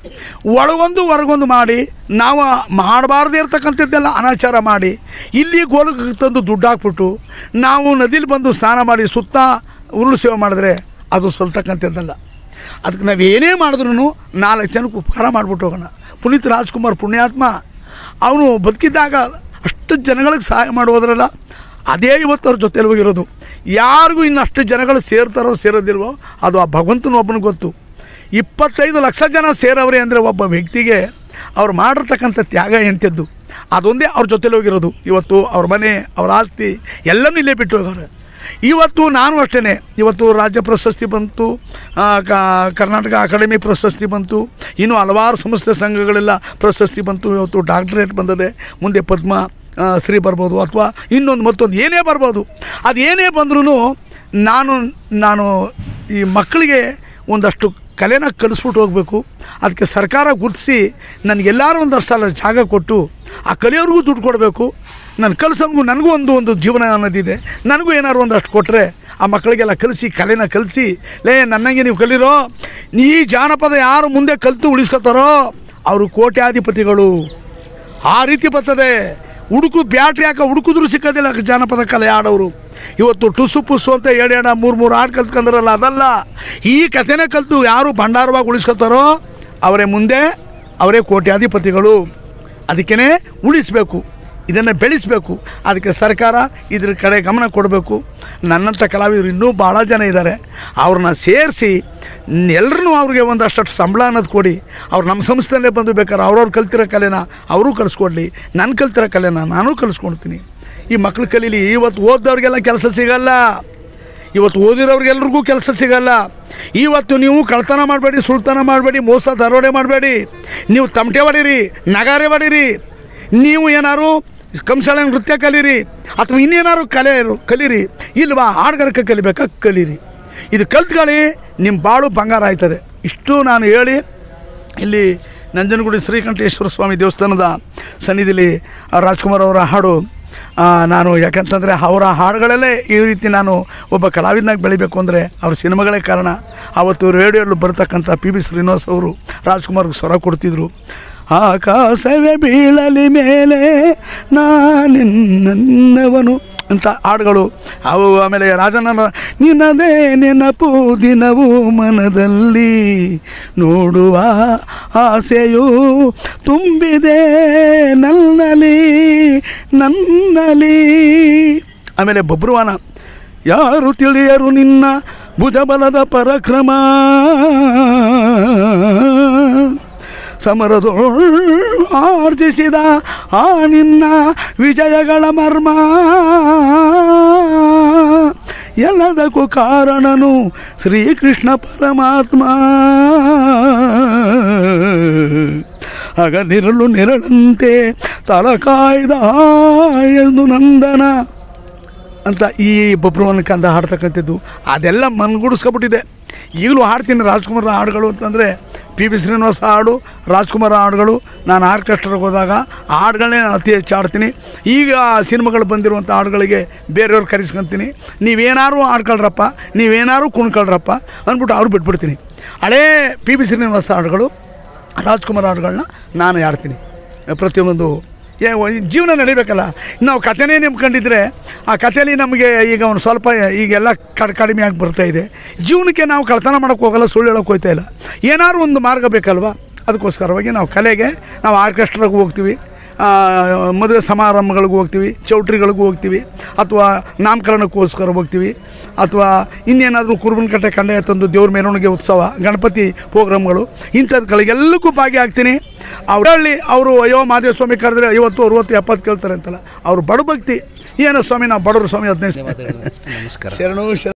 ಒಳಗೊಂದು ಹೊರಗೊಂದು ಮಾಡಿ ನಾವು ಮಾಡಬಾರ್ದೇ ಇರ್ತಕ್ಕಂಥದ್ದೆಲ್ಲ ಅನಾಚಾರ ಮಾಡಿ ಇಲ್ಲಿ ಗೋಲಕ್ಕೆ ತಂದು ದುಡ್ಡು ಹಾಕ್ಬಿಟ್ಟು ನಾವು ನದಿಲಿ ಬಂದು ಸ್ನಾನ ಮಾಡಿ ಸುತ್ತ ಉರುಳು ಸೇವೆ ಮಾಡಿದ್ರೆ ಅದು ಸಲ್ತಕ್ಕಂಥದ್ದಲ್ಲ ಅದಕ್ಕೆ ನಾವು ಏನೇ ಮಾಡಿದ್ರು ನಾಲ್ಕು ಜನಕ್ಕೆ ಉಪಕಾರ ಮಾಡಿಬಿಟ್ಟು ಹೋಗೋಣ ಪುನೀತ್ ರಾಜ್ಕುಮಾರ್ ಪುಣ್ಯಾತ್ಮ ಅವನು ಬದುಕಿದ್ದಾಗ ಅಷ್ಟು ಜನಗಳಿಗೆ ಸಹಾಯ ಮಾಡೋದ್ರಲ್ಲ ಅದೇ ಇವತ್ತು ಅವ್ರ ಜೊತೆಲಿ ಹೋಗಿರೋದು ಯಾರಿಗೂ ಇನ್ನು ಅಷ್ಟು ಜನಗಳು ಸೇರ್ತಾರೋ ಸೇರೋದಿಲ್ವೋ ಅದು ಆ ಭಗವಂತನ ಒಬ್ಬನಿಗೆ ಗೊತ್ತು ಇಪ್ಪತ್ತೈದು ಲಕ್ಷ ಜನ ಸೇರವ್ರೆ ಅಂದರೆ ಒಬ್ಬ ವ್ಯಕ್ತಿಗೆ ಅವ್ರು ಮಾಡಿರ್ತಕ್ಕಂಥ ತ್ಯಾಗ ಎಂಥದ್ದು ಅದೊಂದೇ ಅವ್ರ ಜೊತೆಲಿ ಹೋಗಿರೋದು ಇವತ್ತು ಅವ್ರ ಮನೆ ಅವ್ರ ಆಸ್ತಿ ಎಲ್ಲನೂ ಇಲ್ಲೇ ಬಿಟ್ಟು ಹೋಗೋರು ಇವತ್ತು ನಾನು ಅಷ್ಟೇ ಇವತ್ತು ರಾಜ್ಯ ಪ್ರಶಸ್ತಿ ಬಂತು ಆ, ಕ- ಕರ್ನಾಟಕ ಅಕಾಡೆಮಿ ಪ್ರಶಸ್ತಿ ಬಂತು ಇನ್ನು ಹಲವಾರು ಸಂಸ್ಥೆ ಸಂಘಗಳೆಲ್ಲ ಪ್ರಶಸ್ತಿ ಬಂತು ಇವತ್ತು ಡಾಕ್ಟ್ರೇಟ್ ಬಂದದೆ ಮುಂದೆ ಪದ್ಮ ಆ, ಶ್ರೀ ಬರ್ಬೋದು ಅಥವಾ ಇನ್ನೊಂದು ಮತ್ತೊಂದು ಏನೇ ಬರ್ಬೋದು ಅದು ಏನೇ ಬಂದ್ರೂ ನಾನು ನಾನು ಈ ಮಕ್ಕಳಿಗೆ ಒಂದಷ್ಟು ಕಲೆನ ಕಲಿಸ್ಬಿಟ್ಟು ಹೋಗಬೇಕು ಅದಕ್ಕೆ ಸರ್ಕಾರ ಗುರುತಿಸಿ ನನಗೆಲ್ಲರೂ ಒಂದಷ್ಟಲ್ಲ ಜಾಗ ಕೊಟ್ಟು ಆ ಕಲಿಯೋರಿಗೂ ದುಡ್ಡು ಕೊಡಬೇಕು ನಾನು ಕಲಿಸೋನ್ಗೂ ನನಗೂ ಒಂದು ಒಂದು ಜೀವನ ಅನ್ನೋದಿದೆ ನನಗೂ ಏನಾದ್ರು ಒಂದಷ್ಟು ಕೊಟ್ಟರೆ ಆ ಮಕ್ಕಳಿಗೆಲ್ಲ ಕಲಿಸಿ ಕಲೆನ ಕಲಿಸಿ ಲೇ ನನ್ನಂಗೆ ನೀವು ಕಲೀರೋ ಈ ಜಾನಪದ ಯಾರು ಮುಂದೆ ಕಲಿತು ಉಳಿಸ್ಕೊತಾರೋ ಅವರು ಕೋಟ್ಯಾಧಿಪತಿಗಳು ಆ ರೀತಿ ಬರ್ತದೆ ಹುಡುಕು ಬ್ಯಾಟ್ರಿ ಹಾಕ ಹುಡುಕಿದ್ರು ಸಿಕ್ಕೋದಿಲ್ಲ ಜಾನಪದ ಕಲೆ ಆಡೋರು ಇವತ್ತು ಟುಸು ಪುಸ್ಸು ಅಂತ ಎರಡು ಎರಡು ಮೂರು ಮೂರು ಹಾಡು ಕಲ್ತ್ಕೊಂಡ್ರಲ್ಲ ಅದಲ್ಲ ಈ ಕಥೆನೇ ಕಲಿತು ಯಾರು ಭಂಡಾರವಾಗಿ ಉಳಿಸ್ಕೊತಾರೋ ಅವರೇ ಮುಂದೆ ಅವರೇ ಕೋಟ್ಯಾಧಿಪತಿಗಳು ಅದಕ್ಕೇ ಉಳಿಸಬೇಕು ಇದನ್ನು ಬೆಳೆಸಬೇಕು ಅದಕ್ಕೆ ಸರ್ಕಾರ ಇದ್ರ ಕಡೆ ಗಮನ ಕೊಡಬೇಕು ನನ್ನಂಥ ಕಲಾವಿದರು ಇನ್ನೂ ಭಾಳ ಜನ ಇದ್ದಾರೆ ಅವ್ರನ್ನ ಸೇರಿಸಿ ಎಲ್ಲರೂ ಅವ್ರಿಗೆ ಒಂದಷ್ಟು ಸಂಬಳ ಅನ್ನೋದು ಕೊಡಿ ಅವ್ರು ನಮ್ಮ ಸಂಸ್ಥೆಯಲ್ಲೇ ಬಂದು ಬೇಕಾದ್ರೆ ಅವ್ರವ್ರು ಕಲ್ತಿರೋ ಕಲೆನ ಅವರೂ ಕಲಿಸ್ಕೊಡ್ಲಿ ನನ್ನ ಕಲ್ತಿರೋ ಕಲೆನ ನಾನು ಕಲಿಸ್ಕೊಡ್ತೀನಿ ಈ ಮಕ್ಳು ಕಲೀಲಿ ಇವತ್ತು ಓದ್ದವ್ರಿಗೆಲ್ಲ ಕೆಲಸ ಸಿಗಲ್ಲ ಇವತ್ತು ಓದಿರೋರಿಗೆಲ್ರಿಗೂ ಕೆಲಸ ಸಿಗಲ್ಲ ಇವತ್ತು ನೀವು ಕಳ್ತನ ಮಾಡಬೇಡಿ ಸುಳ್ತನ ಮಾಡಬೇಡಿ ಮೋಸ ದರೋಡೆ ಮಾಡಬೇಡಿ ನೀವು ತಮಟೆ ಹೊಡೀರಿ ನಗಾರೆ ಹೊಡೀರಿ ನೀವು ಏನಾರು ಕಂಸಾಳೆ ನೃತ್ಯ ಕಲೀರಿ ಅಥವಾ ಇನ್ನೇನಾದ್ರು ಕಲೆ ಕಲೀರಿ ಇಲ್ವಾ ಹಾಡುಗಾರಿಕೆ ಕಲಿಬೇಕಾ ಕಲೀರಿ ಇದು ಕಲ್ತ್ಕೊಳ್ಳಿ ನಿಮ್ಮ ಬಾಳು ಬಂಗಾರ ಆಯ್ತದೆ ಇಷ್ಟು ನಾನು ಹೇಳಿ ಇಲ್ಲಿ ನಂಜನಗೂಡಿ ಶ್ರೀಕಂಠೇಶ್ವರ ಸ್ವಾಮಿ ದೇವಸ್ಥಾನದ ಸನ್ನಿಧಿಲಿ ಆ ರಾಜ್ಕುಮಾರ್ ಅವರ ಹಾಡು ಆ, ನಾನು ಯಾಕಂತಂದರೆ ಅವರ ಹಾಡುಗಳಲ್ಲೇ ಈ ರೀತಿ ನಾನು ಒಬ್ಬ ಕಲಾವಿದನಾಗಿ ಬೆಳಿಬೇಕು ಅಂದರೆ ಅವ್ರ ಸಿನಿಮಾಗಳೇ ಕಾರಣ ಆವತ್ತು ರೇಡಿಯೋಲ್ಲಿ ಬರ್ತಕ್ಕಂಥ ಪಿ ಬಿ ಶ್ರೀನಿವಾಸ್ ಅವರು ರಾಜ್ಕುಮಾರ್ಗೆ ಸ್ವರ ಕೊಡ್ತಿದ್ರು ಆಕಾಶವೇ ಬೀಳಲಿ ಮೇಲೆ ನಾನೆನ್ನವನು ಅಂತ ಹಾಡುಗಳು ಅವು ಆಮೇಲೆ ರಾಜನ ನಿನ್ನದೇ ನೆನಪು ದಿನವೂ ಮನದಲ್ಲಿ ನೋಡುವ ಆಸೆಯು ತುಂಬಿದೆ ನನ್ನಲ್ಲಿ ನನ್ನಲ್ಲಿ ಆಮೇಲೆ ಬಬ್ರುವಾನ ಯಾರು ತಿಳಿಯರು ನಿನ್ನ ಭುಜಬಲದ ಪರಕ್ರಮ ಸಮರದೋ ಆರ್ಜಿಸಿದ ಆ ನಿನ್ನ ವಿಜಯಗಳ ಮರ್ಮ ಎಲ್ಲದಕ್ಕೂ ಕಾರಣನು ಶ್ರೀಕೃಷ್ಣ ಪರಮಾತ್ಮ ಆಗ ನಿರಳು ನಿರಳಂತೆ ತಲಕಾಯ್ದ ಎಂದು ನಂದನ ಅಂತ ಈ ಬಬ್ರುವನ ಕಂದ ಹಾಡ್ತಕ್ಕಂಥದ್ದು ಅದೆಲ್ಲ ಮನ್ಗೂಡಿಸ್ಕೊಬಿಟ್ಟಿದೆ ಈಗಲೂ ಹಾಡ್ತೀನಿ ರಾಜ್ಕುಮಾರ್ ಹಾಡುಗಳು ಅಂತಂದರೆ ಪಿ ಬಿ ಶ್ರೀನಿವಾಸ ಹಾಡು ರಾಜ್ಕುಮಾರ್ ಹಾಡುಗಳು ನಾನು ಆರ್ಕೆಸ್ಟ್ರಾಗೆ ಹೋದಾಗ ಆ ಹಾಡುಗಳನ್ನೇ ನಾನು ಅತಿ ಹೆಚ್ಚು ಹಾಡ್ತೀನಿ ಈಗ ಸಿನಿಮಾಗಳು ಬಂದಿರುವಂಥ ಹಾಡುಗಳಿಗೆ ಬೇರೆಯವ್ರು ಕರೆಸ್ಕೊತೀನಿ ನೀವೇನಾರು ಹಾಡ್ಕೊಳ್ರಪ್ಪ ನೀವೇನಾರು ಕುಣ್ಕೊಳ್ರಪ್ಪ ಅಂದ್ಬಿಟ್ಟು ಅವ್ರು ಬಿಟ್ಬಿಡ್ತೀನಿ ಹಳೇ ಪಿ ಬಿ ಶ್ರೀನಿವಾಸ ಹಾಡುಗಳು ರಾಜ್ಕುಮಾರ್ ಹಾಡುಗಳನ್ನ ನಾನು ಹಾಡ್ತೀನಿ ಪ್ರತಿಯೊಂದು ಏ ಒ- ಜೀವನ ನಡಿಬೇಕಲ್ಲ ನಾವು ಕಥೆನೇ ನಂಬ್ಕೊಂಡಿದ್ರೆ ಆ ಕಥೆಯಲ್ಲಿ ನಮಗೆ ಈಗ ಒಂದು ಸ್ವಲ್ಪ ಈಗೆಲ್ಲ ಕಡ್ ಕಡಿಮೆ ಆಗಿ ಬರ್ತಾ ಇದೆ ಜೀವನಕ್ಕೆ ನಾವು ಕಳ್ತನ ಮಾಡೋಕ್ಕೆ ಹೋಗಲ್ಲ ಸುಳ್ಳು ಹೇಳೋಕೆ ಹೋಗ್ತಾ ಇಲ್ಲ ಏನಾದ್ರು ಒಂದು ಮಾರ್ಗ ಬೇಕಲ್ವಾ ಅದಕ್ಕೋಸ್ಕರವಾಗಿ ನಾವು ಕಲೆಗೆ ನಾವು ಆರ್ಕೆಸ್ಟ್ರಾಗೆ ಹೋಗ್ತೀವಿ ಆ, ಮದುವೆ ಸಮಾರಂಭಗಳಿಗೆ ಹೋಗ್ತೀವಿ ಚೌಟ್ರಿಗಳಿಗೂ ಹೋಗ್ತೀವಿ ಅಥವಾ ನಾಮಕರಣಕ್ಕೋಸ್ಕರ ಹೋಗ್ತೀವಿ ಅಥವಾ ಇನ್ನೇನಾದರೂ ಕುರುಬನ ಕಟ್ಟೆ ಕಂಡ ತಂದು ದೇವ್ರ ಮೆರವಣಿಗೆ ಉತ್ಸವ ಗಣಪತಿ ಪ್ರೋಗ್ರಾಮ್ಗಳು ಇಂಥದ್ಗಳಿಗೆಲ್ಲಕ್ಕೂ ಭಾಗಿಯಾಗ್ತೀನಿ ಅವರಲ್ಲಿ ಅವರು ಅಯ್ಯೋ ಮಾದೇವ ಸ್ವಾಮಿ ಕರೆದ್ರೆ ಐವತ್ತು ಅರುವತ್ತು ಎಪ್ಪತ್ತು ಕೇಳ್ತಾರೆ ಅಂತಲ್ಲ ಅವ್ರು ಬಡ ಭಕ್ತಿ ಏನೋ ಸ್ವಾಮಿ ನಾವು ಬಡವರು ಸ್ವಾಮಿ ಹದಿನೈದು ಧನ್ಯವಾದಗಳು ನಮಸ್ಕಾರ ಶರಣು ಶರಣ